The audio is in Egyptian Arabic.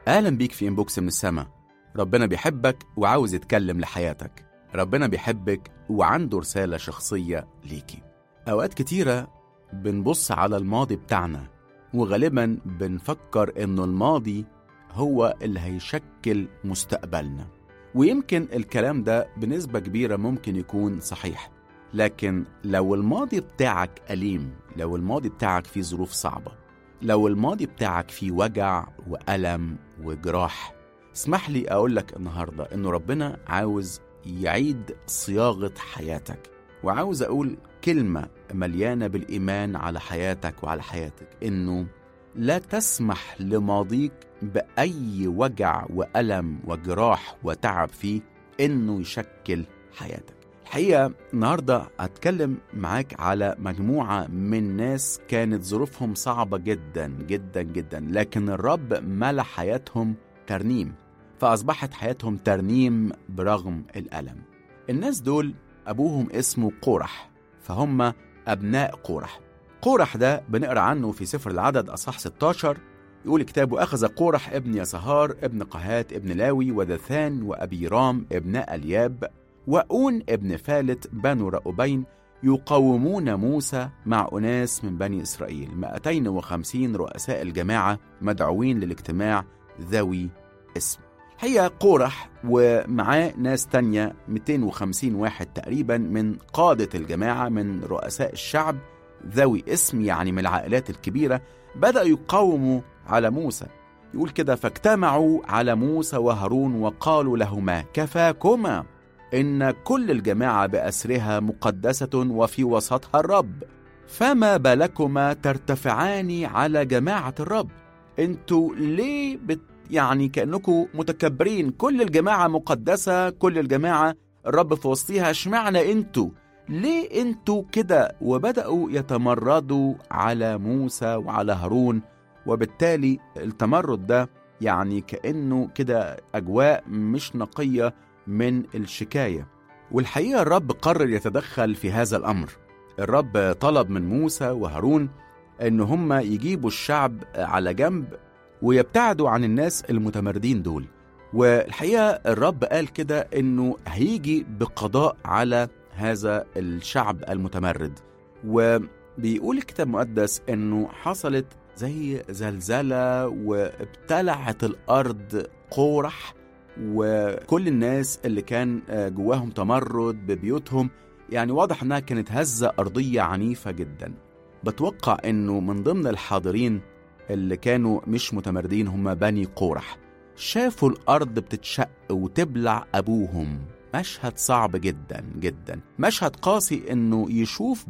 أهلا بيك في إنبوكس من السما ربنا بيحبك وعاوز يتكلم لحياتك ربنا بيحبك وعنده رسالة شخصية ليكي أوقات كتيرة بنبص على الماضي بتاعنا وغالبا بنفكر إنه الماضي هو اللي هيشكل مستقبلنا ويمكن الكلام ده بنسبة كبيرة ممكن يكون صحيح لكن لو الماضي بتاعك أليم لو الماضي بتاعك فيه ظروف صعبة لو الماضي بتاعك فيه وجع وألم وجراح اسمح لي أقول لك النهاردة إنه ربنا عاوز يعيد صياغة حياتك وعاوز أقول كلمة مليانة بالإيمان على حياتك وعلى حياتك إنه لا تسمح لماضيك بأي وجع وألم وجراح وتعب فيه إنه يشكل حياتك الحقيقة النهاردة هتكلم معاك على مجموعة من ناس كانت ظروفهم صعبة جدا جدا جدا لكن الرب ملا حياتهم ترنيم فأصبحت حياتهم ترنيم برغم الألم الناس دول أبوهم اسمه قورح فهم أبناء قورح قورح ده بنقرأ عنه في سفر العدد أصح 16 يقول الكتاب وأخذ قورح ابن يسهار ابن قهات ابن لاوي ودثان وأبيرام ابن ألياب وأون ابن فالت بنو رأوبين يقاومون موسى مع أناس من بني إسرائيل 250 رؤساء الجماعة مدعوين للاجتماع ذوي اسم هي قورح ومعاه ناس تانية 250 واحد تقريبا من قادة الجماعة من رؤساء الشعب ذوي اسم يعني من العائلات الكبيرة بدأوا يقاوموا على موسى يقول كده فاجتمعوا على موسى وهارون وقالوا لهما كفاكما إن كل الجماعة بأسرها مقدسة وفي وسطها الرب فما بالكما ترتفعان على جماعة الرب انتوا ليه بت يعني كأنكم متكبرين كل الجماعة مقدسة كل الجماعة الرب في وسطها اشمعنى انتوا ليه انتوا كده وبدأوا يتمردوا على موسى وعلى هارون وبالتالي التمرد ده يعني كأنه كده أجواء مش نقية من الشكاية والحقيقة الرب قرر يتدخل في هذا الأمر الرب طلب من موسى وهارون إن هم يجيبوا الشعب على جنب ويبتعدوا عن الناس المتمردين دول والحقيقة الرب قال كده إنه هيجي بقضاء على هذا الشعب المتمرد وبيقول الكتاب المقدس إنه حصلت زي زلزلة وابتلعت الأرض قورح وكل الناس اللي كان جواهم تمرد ببيوتهم يعني واضح انها كانت هزه ارضيه عنيفه جدا بتوقع انه من ضمن الحاضرين اللي كانوا مش متمردين هم بني قورح شافوا الارض بتتشق وتبلع ابوهم مشهد صعب جدا جدا مشهد قاسي انه يشوف